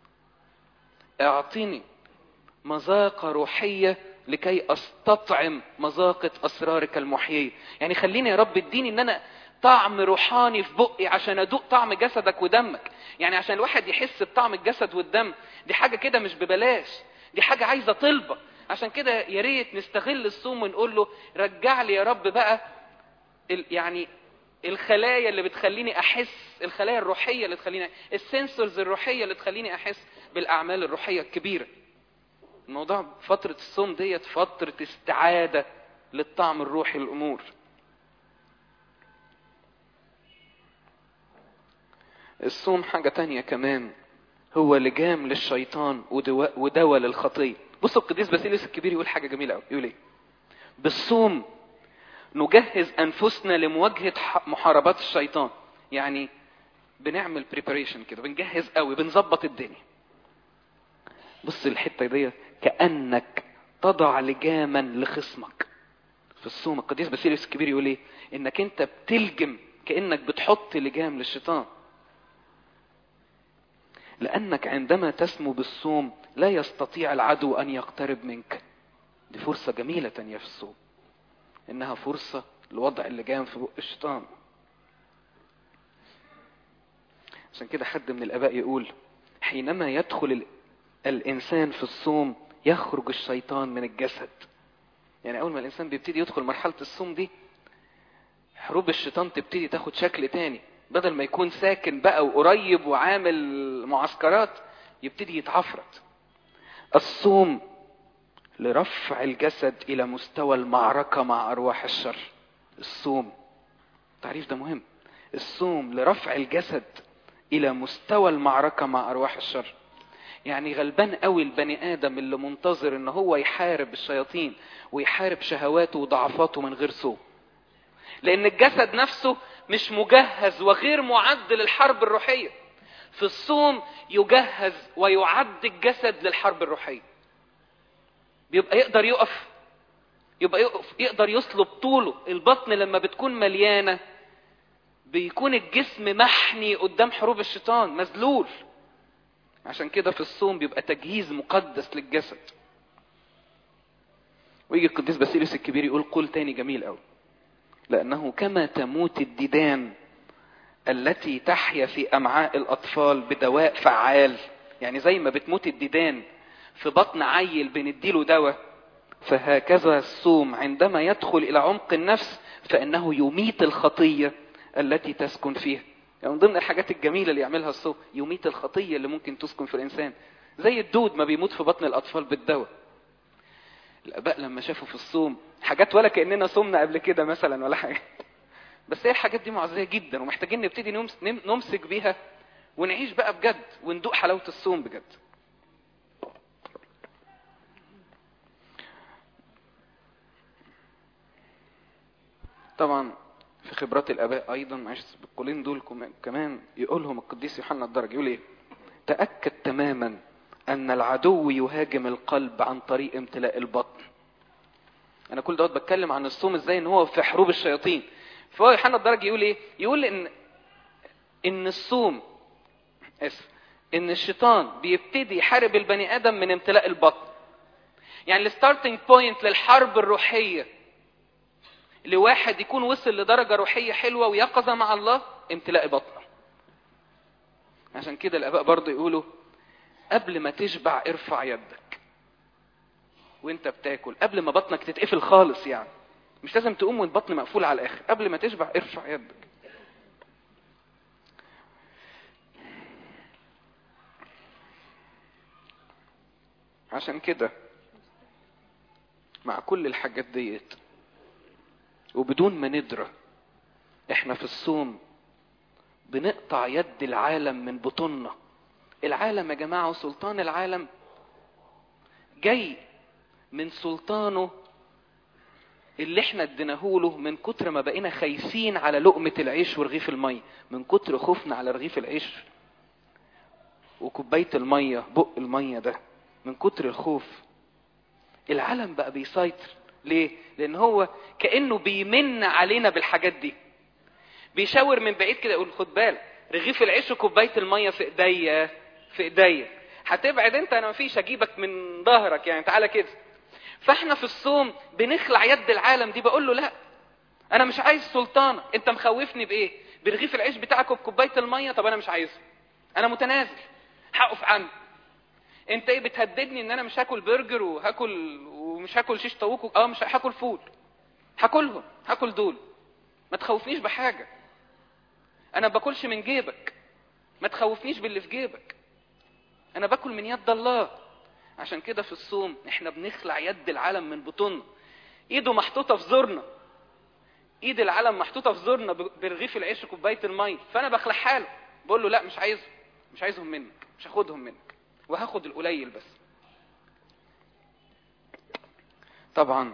S1: اعطني مذاقه روحيه لكي استطعم مذاقه اسرارك المحييه يعني خليني يا رب اديني ان انا طعم روحاني في بقي عشان ادوق طعم جسدك ودمك يعني عشان الواحد يحس بطعم الجسد والدم دي حاجه كده مش ببلاش دي حاجه عايزه طلبه عشان كده يا ريت نستغل الصوم ونقول له رجع لي يا رب بقى ال يعني الخلايا اللي بتخليني احس الخلايا الروحيه اللي تخليني السنسورز الروحيه اللي تخليني احس بالاعمال الروحيه الكبيره الموضوع فتره الصوم ديت فتره استعاده للطعم الروحي للامور الصوم حاجة تانية كمان هو لجام للشيطان ودواء, ودواء للخطية بصوا القديس باسيليوس الكبير يقول حاجة جميلة قوي يقول ايه بالصوم نجهز انفسنا لمواجهة محاربات الشيطان يعني بنعمل بريباريشن كده بنجهز قوي بنظبط الدنيا بص الحتة دي كأنك تضع لجاما لخصمك في الصوم القديس باسيليوس الكبير يقول ايه انك انت بتلجم كأنك بتحط لجام للشيطان لأنك عندما تسمو بالصوم لا يستطيع العدو أن يقترب منك دي فرصة جميلة تانية في الصوم إنها فرصة لوضع اللجام في بق الشيطان عشان كده حد من الآباء يقول حينما يدخل الإنسان في الصوم يخرج الشيطان من الجسد يعني أول ما الإنسان بيبتدي يدخل مرحلة الصوم دي حروب الشيطان تبتدي تاخد شكل تاني بدل ما يكون ساكن بقى وقريب وعامل معسكرات يبتدي يتعفرت الصوم لرفع الجسد الى مستوى المعركة مع ارواح الشر الصوم التعريف ده مهم الصوم لرفع الجسد الى مستوى المعركة مع ارواح الشر يعني غلبان قوي البني ادم اللي منتظر ان هو يحارب الشياطين ويحارب شهواته وضعفاته من غير صوم لان الجسد نفسه مش مجهز وغير معد للحرب الروحية في الصوم يجهز ويعد الجسد للحرب الروحية بيبقى يقدر يقف يبقى يقف يقدر يصلب طوله البطن لما بتكون مليانة بيكون الجسم محني قدام حروب الشيطان مذلول عشان كده في الصوم بيبقى تجهيز مقدس للجسد ويجي القديس باسيليوس الكبير يقول قول تاني جميل قوي لأنه كما تموت الديدان التي تحيا في أمعاء الأطفال بدواء فعال يعني زي ما بتموت الديدان في بطن عيل بنديله دواء فهكذا الصوم عندما يدخل إلى عمق النفس فإنه يميت الخطية التي تسكن فيها يعني من ضمن الحاجات الجميلة اللي يعملها الصوم يميت الخطية اللي ممكن تسكن في الإنسان زي الدود ما بيموت في بطن الأطفال بالدواء الآباء لما شافوا في الصوم حاجات ولا كأننا صمنا قبل كده مثلا ولا حاجة بس هي الحاجات دي معزية جدا ومحتاجين نبتدي نمسك بيها ونعيش بقى بجد وندوق حلاوة الصوم بجد طبعا في خبرات الآباء أيضا معلش بالقولين دول كمان يقولهم القديس يوحنا الدرج يقول إيه تأكد تماما أن العدو يهاجم القلب عن طريق امتلاء البطن انا كل دوت بتكلم عن الصوم ازاي ان هو في حروب الشياطين فهو يوحنا الدرجي يقول ايه يقول ان ان الصوم اسف ان الشيطان بيبتدي يحارب البني ادم من امتلاء البطن يعني الستارتنج بوينت للحرب الروحيه لواحد يكون وصل لدرجه روحيه حلوه ويقظه مع الله امتلاء بطنه عشان كده الاباء برضه يقولوا قبل ما تشبع ارفع يدك وانت بتاكل قبل ما بطنك تتقفل خالص يعني مش لازم تقوم والبطن مقفول على الاخر قبل ما تشبع ارفع يدك عشان كده مع كل الحاجات ديت وبدون ما ندرى احنا في الصوم بنقطع يد العالم من بطوننا العالم يا جماعة وسلطان العالم جاي من سلطانه اللي احنا اديناهوله من كتر ما بقينا خايفين على لقمة العيش ورغيف المية من كتر خوفنا على رغيف العيش وكوباية المية بق المية ده من كتر الخوف العالم بقى بيسيطر ليه؟ لأن هو كأنه بيمن علينا بالحاجات دي بيشاور من بعيد كده يقول خد بالك رغيف العيش وكوباية المية في ايديا في ايديا هتبعد انت انا مفيش اجيبك من ظهرك يعني تعالى كده فاحنا في الصوم بنخلع يد العالم دي بقول له لا انا مش عايز سلطانة انت مخوفني بايه برغيف العيش بتاعك وبكوباية المية طب انا مش عايزه انا متنازل هقف عنه انت ايه بتهددني ان انا مش هاكل برجر وهاكل ومش هاكل شيش طاووق اه مش هاكل فول هاكلهم هاكل دول ما تخوفنيش بحاجه انا باكلش من جيبك ما تخوفنيش باللي في جيبك انا باكل من يد الله عشان كده في الصوم احنا بنخلع يد العالم من بطوننا ايده محطوطه في زورنا ايد العالم محطوطه في زورنا برغيف العيش وكوبايه الميه فانا بخلعها له بقول له لا مش عايزه مش عايزهم منك مش هاخدهم منك وهاخد القليل بس طبعا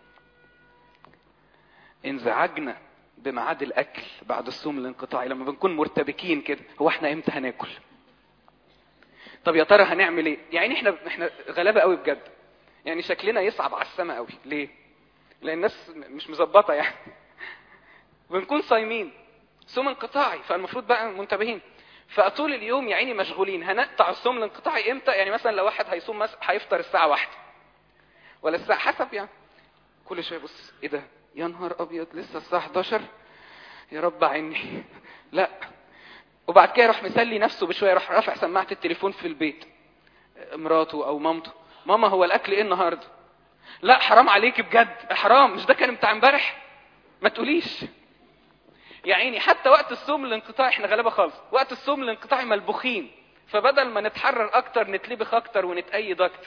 S1: انزعجنا بميعاد الاكل بعد الصوم الانقطاعي لما بنكون مرتبكين كده هو احنا امتى هناكل طب يا ترى هنعمل ايه يعني احنا احنا غلابه قوي بجد يعني شكلنا يصعب على السماء قوي ليه لان الناس مش مظبطه يعني بنكون صايمين صوم انقطاعي فالمفروض بقى منتبهين فطول اليوم يا عيني مشغولين هنقطع الصوم الانقطاعي امتى يعني مثلا لو واحد هيصوم مثلا هيفطر الساعه واحدة ولا الساعه حسب يعني كل شويه بص ايه ده يا نهار ابيض لسه الساعه 11 يا رب عني لا وبعد كده يروح مسلي نفسه بشويه يروح رافع سماعه التليفون في البيت مراته او مامته ماما هو الاكل ايه النهارده لا حرام عليك بجد حرام مش ده كان بتاع امبارح ما تقوليش يا عيني حتى وقت الصوم الانقطاعي احنا غلابه خالص وقت الصوم الانقطاعي ملبوخين فبدل ما نتحرر اكتر نتلبخ اكتر ونتأيد اكتر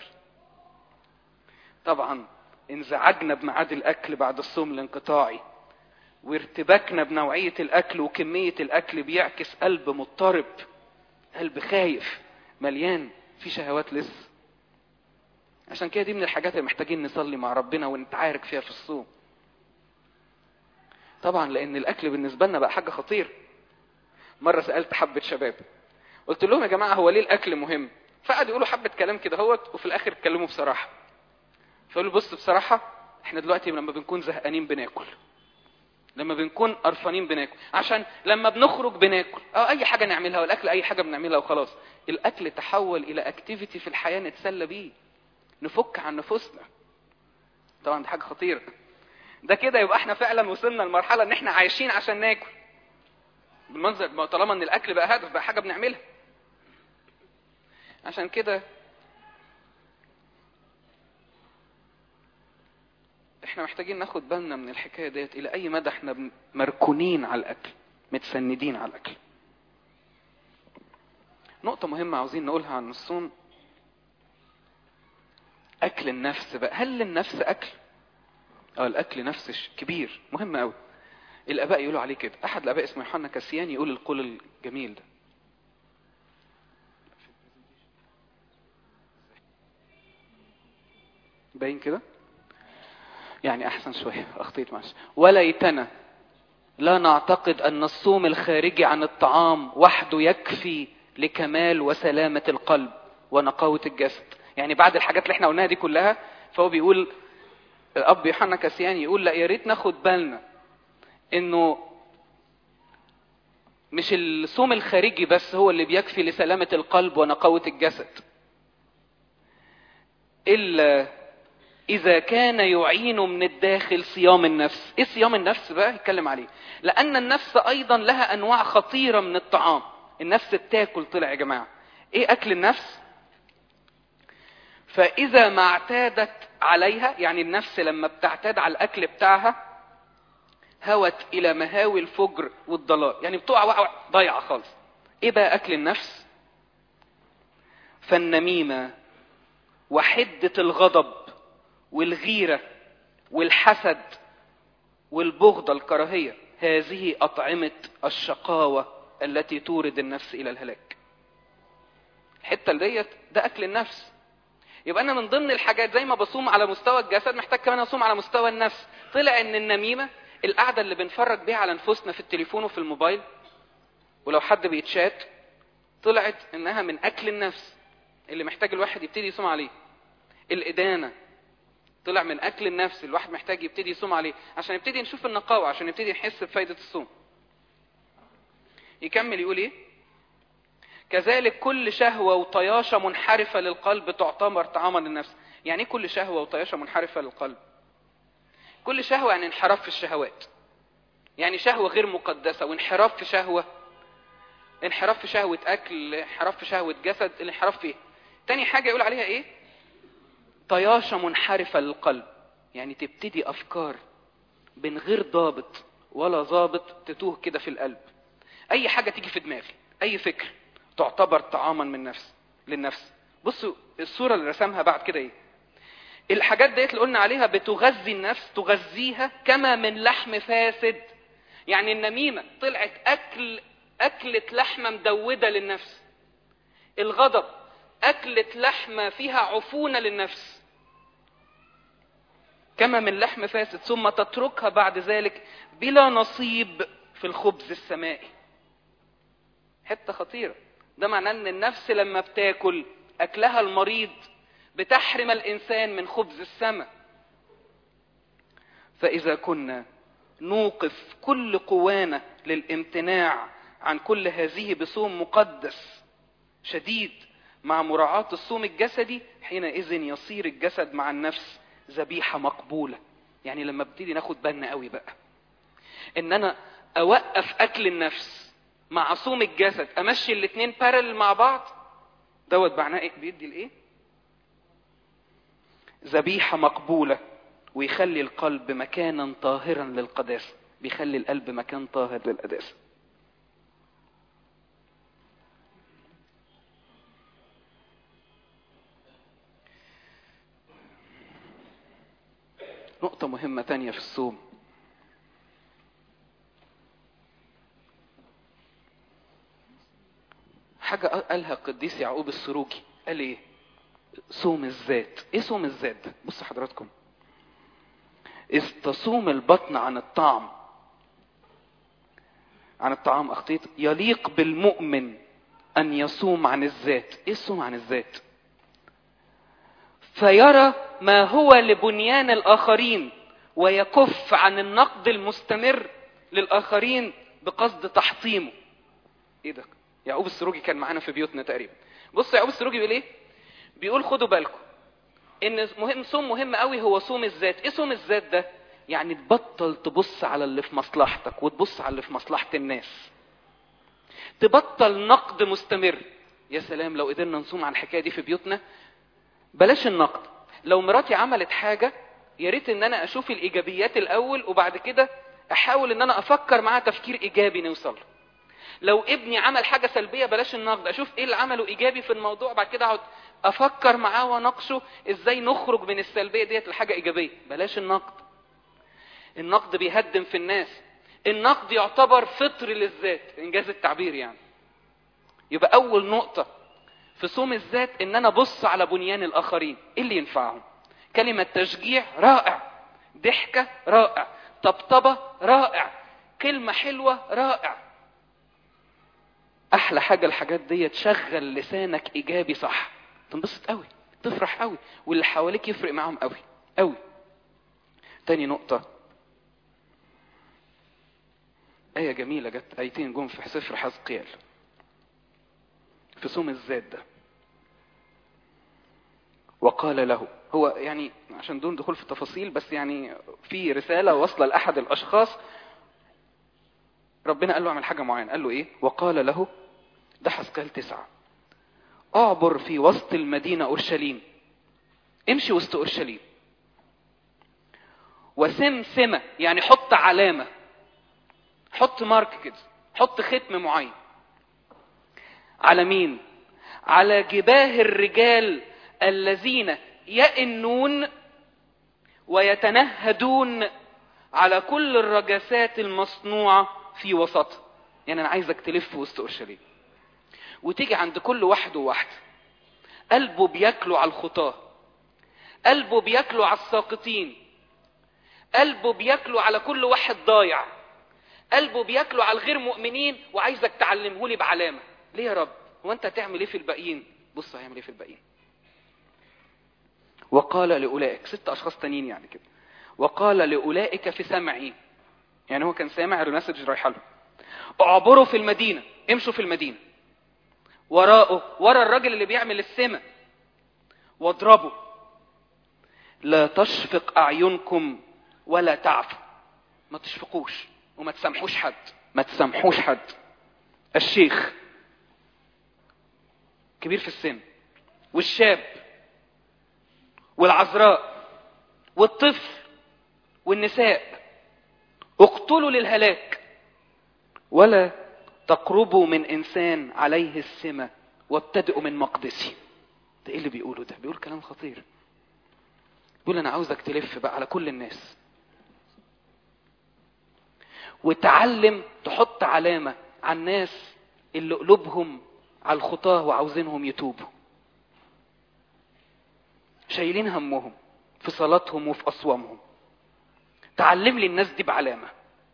S1: طبعا انزعجنا بميعاد الاكل بعد الصوم الانقطاعي وارتباكنا بنوعية الاكل وكمية الاكل بيعكس قلب مضطرب قلب خايف مليان في شهوات لسه عشان كده دي من الحاجات اللي محتاجين نصلي مع ربنا ونتعارك فيها في الصوم طبعا لان الاكل بالنسبه لنا بقى حاجه خطيره مره سالت حبه شباب قلت لهم يا جماعه هو ليه الاكل مهم فقعدوا يقولوا حبه كلام كده هوت وفي الاخر اتكلموا بصراحه فقالوا بص بصراحه احنا دلوقتي لما بنكون زهقانين بناكل لما بنكون قرفانين بناكل عشان لما بنخرج بناكل اه اي حاجه نعملها والاكل اي حاجه بنعملها وخلاص الاكل تحول الى اكتيفيتي في الحياه نتسلى بيه نفك عن نفوسنا طبعا دي حاجه خطيره ده كده يبقى احنا فعلا وصلنا لمرحله ان احنا عايشين عشان ناكل بالمنظر طالما ان الاكل بقى هدف بقى حاجه بنعملها عشان كده احنا محتاجين ناخد بالنا من الحكايه ديت الى اي مدى احنا مركونين على الاكل متسندين على الاكل نقطة مهمة عاوزين نقولها عن الصوم أكل النفس بقى هل النفس أكل؟ اه الاكل نفس كبير مهم قوي الاباء يقولوا عليه كده احد الاباء اسمه يوحنا كاسيان يقول القول الجميل ده باين كده يعني احسن شويه اخطيت معلش وليتنا لا نعتقد ان الصوم الخارجي عن الطعام وحده يكفي لكمال وسلامه القلب ونقاوه الجسد يعني بعد الحاجات اللي احنا قلناها دي كلها فهو بيقول الاب يوحنا كاسيان يقول لا يا ريت ناخد بالنا انه مش الصوم الخارجي بس هو اللي بيكفي لسلامة القلب ونقاوة الجسد إلا إذا كان يعين من الداخل صيام النفس إيه صيام النفس بقى يتكلم عليه لأن النفس أيضا لها أنواع خطيرة من الطعام النفس بتاكل طلع يا جماعة إيه أكل النفس فإذا ما اعتادت عليها يعني النفس لما بتعتاد على الأكل بتاعها هوت إلى مهاوي الفجر والضلال يعني بتقع وقع ضايعة خالص إيه بقى أكل النفس فالنميمة وحدة الغضب والغيرة والحسد والبغضة الكراهية هذه أطعمة الشقاوة التي تورد النفس إلى الهلاك الحتة ديت ده أكل النفس يبقى أنا من ضمن الحاجات زي ما بصوم على مستوى الجسد محتاج كمان أصوم على مستوى النفس طلع إن النميمة القعدة اللي بنفرج بيها على نفوسنا في التليفون وفي الموبايل ولو حد بيتشات طلعت إنها من أكل النفس اللي محتاج الواحد يبتدي يصوم عليه الإدانة طلع من أكل النفس الواحد محتاج يبتدي يصوم عليه عشان يبتدي نشوف النقاوة عشان نبتدي نحس بفايدة الصوم يكمل يقول إيه كذلك كل شهوة وطياشة منحرفة للقلب تعتبر طعاما للنفس يعني ايه كل شهوة وطياشة منحرفة للقلب كل شهوة يعني انحراف في الشهوات يعني شهوة غير مقدسة وانحراف في شهوة انحراف في شهوة أكل انحراف في شهوة جسد الانحراف فيه تاني حاجة يقول عليها ايه طياشة منحرفة للقلب يعني تبتدي أفكار من غير ضابط ولا ضابط تتوه كده في القلب أي حاجة تيجي في دماغي أي فكر تعتبر طعاما من نفس للنفس بصوا الصورة اللي رسمها بعد كده ايه الحاجات ديت اللي قلنا عليها بتغذي النفس تغذيها كما من لحم فاسد يعني النميمة طلعت أكل أكلة لحمة مدودة للنفس الغضب أكلة لحمة فيها عفونة للنفس كما من لحم فاسد ثم تتركها بعد ذلك بلا نصيب في الخبز السمائي حتة خطيرة ده معناه ان النفس لما بتاكل اكلها المريض بتحرم الانسان من خبز السماء فاذا كنا نوقف كل قوانا للامتناع عن كل هذه بصوم مقدس شديد مع مراعاة الصوم الجسدي حينئذ يصير الجسد مع النفس ذبيحة مقبولة يعني لما ابتدي ناخد بالنا قوي بقى ان انا اوقف اكل النفس مع صوم الجسد امشي الاثنين بارل مع بعض دوت معناه ايه بيدي الايه ذبيحة مقبولة ويخلي القلب مكانا طاهرا للقداسة بيخلي القلب مكان طاهر للقداسة نقطة مهمة تانية في الصوم حاجة قالها القديس يعقوب السروجي قال ايه صوم الذات ايه صوم الذات ده بصوا حضراتكم إذ تصوم البطن عن الطعم عن الطعام اخطيت يليق بالمؤمن ان يصوم عن الذات ايه الصوم عن الذات فيرى ما هو لبنيان الاخرين ويكف عن النقد المستمر للاخرين بقصد تحطيمه ايه ده يعقوب السروجي كان معانا في بيوتنا تقريبا بص يعقوب السروجي بيقول ايه بيقول خدوا بالكم ان مهم صوم مهم قوي هو صوم الذات ايه صوم الذات ده يعني تبطل تبص على اللي في مصلحتك وتبص على اللي في مصلحة الناس تبطل نقد مستمر يا سلام لو قدرنا نصوم على الحكاية دي في بيوتنا بلاش النقد لو مراتي عملت حاجة يا ريت ان انا اشوف الايجابيات الاول وبعد كده احاول ان انا افكر معاها تفكير ايجابي نوصل لو ابني عمل حاجة سلبية بلاش النقد اشوف ايه اللي عمله ايجابي في الموضوع بعد كده اقعد افكر معاه واناقشه ازاي نخرج من السلبية ديت لحاجة ايجابية بلاش النقد النقد بيهدم في الناس النقد يعتبر فطر للذات انجاز التعبير يعني يبقى اول نقطة في صوم الذات ان انا ابص على بنيان الاخرين ايه اللي ينفعهم كلمة تشجيع رائع ضحكة رائع طبطبة رائع كلمة حلوة رائع احلى حاجة الحاجات دي تشغل لسانك ايجابي صح تنبسط قوي تفرح قوي واللي حواليك يفرق معاهم قوي قوي تاني نقطة آية جميلة جت آيتين جم في سفر حزقيال في صوم الذات ده وقال له هو يعني عشان دون دخول في التفاصيل بس يعني في رسالة واصلة لأحد الأشخاص ربنا قال له اعمل حاجة معينة قال له ايه وقال له ده حسكال تسعة اعبر في وسط المدينة أورشليم امشي وسط أورشليم وسم سمة يعني حط علامة حط مارك كده حط ختم معين على مين على جباه الرجال الذين يئنون ويتنهدون على كل الرجسات المصنوعة في وسطها يعني أنا عايزك تلف وسط أورشليم وتيجي عند كل واحد وواحدة قلبه بياكلوا على الخطاة قلبه بياكلوا على الساقطين قلبه بياكلوا على كل واحد ضايع قلبه بياكلوا على الغير مؤمنين وعايزك تعلمه لي بعلامة ليه يا رب هو انت هتعمل ايه في الباقيين بص هيعمل ايه في الباقيين وقال لأولئك ست أشخاص تانيين يعني كده وقال لأولئك في سمعي يعني هو كان سامع المسج رايحه له اعبروا في المدينة امشوا في المدينة وراءه ورا الراجل اللي بيعمل السمة واضربوا لا تشفق أعينكم ولا تعفوا ما تشفقوش وما تسامحوش حد ما تسامحوش حد الشيخ كبير في السن والشاب والعذراء والطفل والنساء اقتلوا للهلاك ولا تقربوا من انسان عليه السمة وابتدئوا من مقدسي ده ايه اللي بيقوله ده بيقول كلام خطير بيقول انا عاوزك تلف بقى على كل الناس وتعلم تحط علامة على الناس اللي قلوبهم على الخطاه وعاوزينهم يتوبوا شايلين همهم في صلاتهم وفي أصوامهم تعلم لي الناس دي بعلامة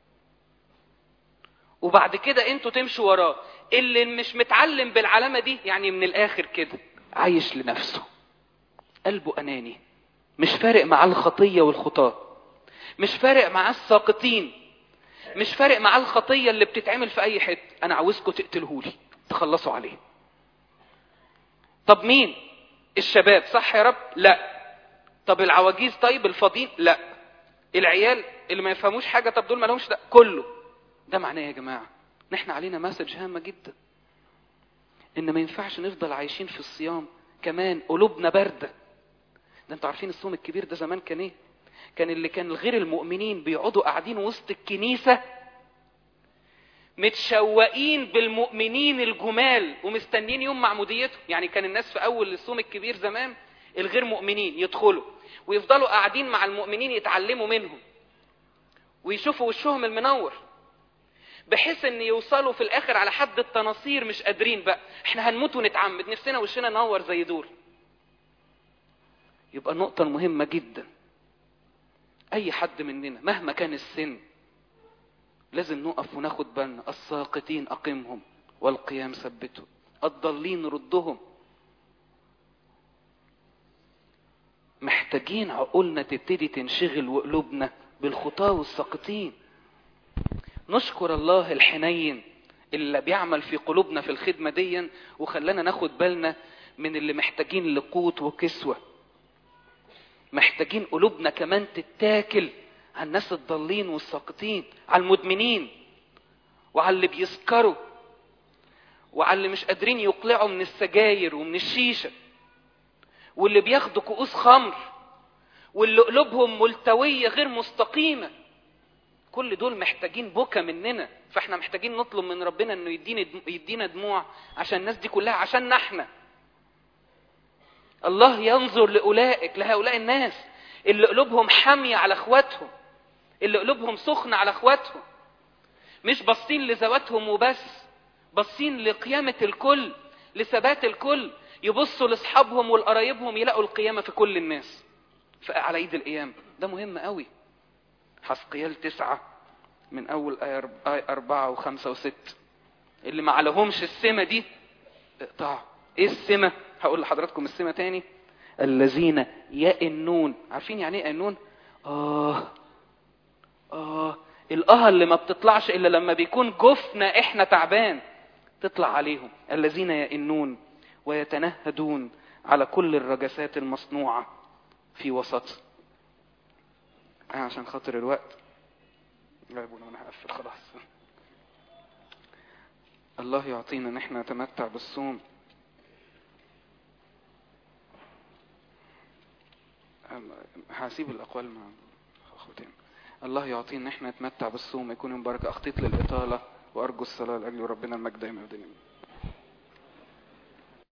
S1: وبعد كده انتوا تمشوا وراه اللي مش متعلم بالعلامة دي يعني من الآخر كده عايش لنفسه قلبه أناني مش فارق معاه الخطية والخطاة مش فارق معاه الساقطين مش فارق معاه الخطية اللي بتتعمل في أي حتة أنا عاوزكم تقتلهولي تخلصوا عليه طب مين الشباب صح يا رب لا طب العواجيز طيب الفاضيين لا العيال اللي ما يفهموش حاجة طب دول ما لهمش ده كله ده معناه يا جماعة ان احنا علينا مسج هامة جدا ان ما ينفعش نفضل عايشين في الصيام كمان قلوبنا باردة ده انتوا عارفين الصوم الكبير ده زمان كان ايه كان اللي كان غير المؤمنين بيقعدوا قاعدين وسط الكنيسة متشوقين بالمؤمنين الجمال ومستنين يوم معموديته يعني كان الناس في اول الصوم الكبير زمان الغير مؤمنين يدخلوا ويفضلوا قاعدين مع المؤمنين يتعلموا منهم ويشوفوا وشهم المنور بحيث ان يوصلوا في الاخر على حد التناصير مش قادرين بقى احنا هنموت ونتعمد نفسنا وشنا نور زي دول يبقى النقطة المهمة جدا اي حد مننا مهما كان السن لازم نقف وناخد بالنا الساقطين اقمهم والقيام ثبتهم الضالين ردهم محتاجين عقولنا تبتدي تنشغل وقلوبنا بالخطاة والساقطين نشكر الله الحنين اللي بيعمل في قلوبنا في الخدمة دي وخلانا ناخد بالنا من اللي محتاجين لقوت وكسوة محتاجين قلوبنا كمان تتاكل على الناس الضالين والساقطين على المدمنين وعلى اللي بيسكروا وعلى اللي مش قادرين يقلعوا من السجاير ومن الشيشة واللي بياخدوا كؤوس خمر واللي قلوبهم ملتوية غير مستقيمة كل دول محتاجين بكى مننا فاحنا محتاجين نطلب من ربنا انه يدينا يدينا دموع عشان الناس دي كلها عشان احنا الله ينظر لاولئك لهؤلاء الناس اللي قلوبهم حامية على اخواتهم اللي قلوبهم سخنة على اخواتهم مش باصين لذواتهم وبس باصين لقيامة الكل لثبات الكل يبصوا لاصحابهم ولقرايبهم يلاقوا القيامة في كل الناس على ايد القيامة ده مهم قوي حسقيال تسعة من اول آية اربعة وخمسة وست اللي ما عليهمش السمة دي اقطعوا ايه السمة هقول لحضراتكم السمة تاني الذين يئنون عارفين يعني ايه يئنون اه اه الاه اللي ما بتطلعش الا لما بيكون جفنا احنا تعبان تطلع عليهم الذين يئنون ويتنهدون على كل الرجسات المصنوعة في وسط آه عشان خاطر الوقت لا يا ابونا انا هقفل خلاص الله يعطينا ان احنا نتمتع بالصوم هسيب الاقوال مع اخوتين الله يعطينا ان احنا نتمتع بالصوم يكون من بركه اخطيت للاطاله وارجو الصلاه لاجل ربنا المجد دائما ودائما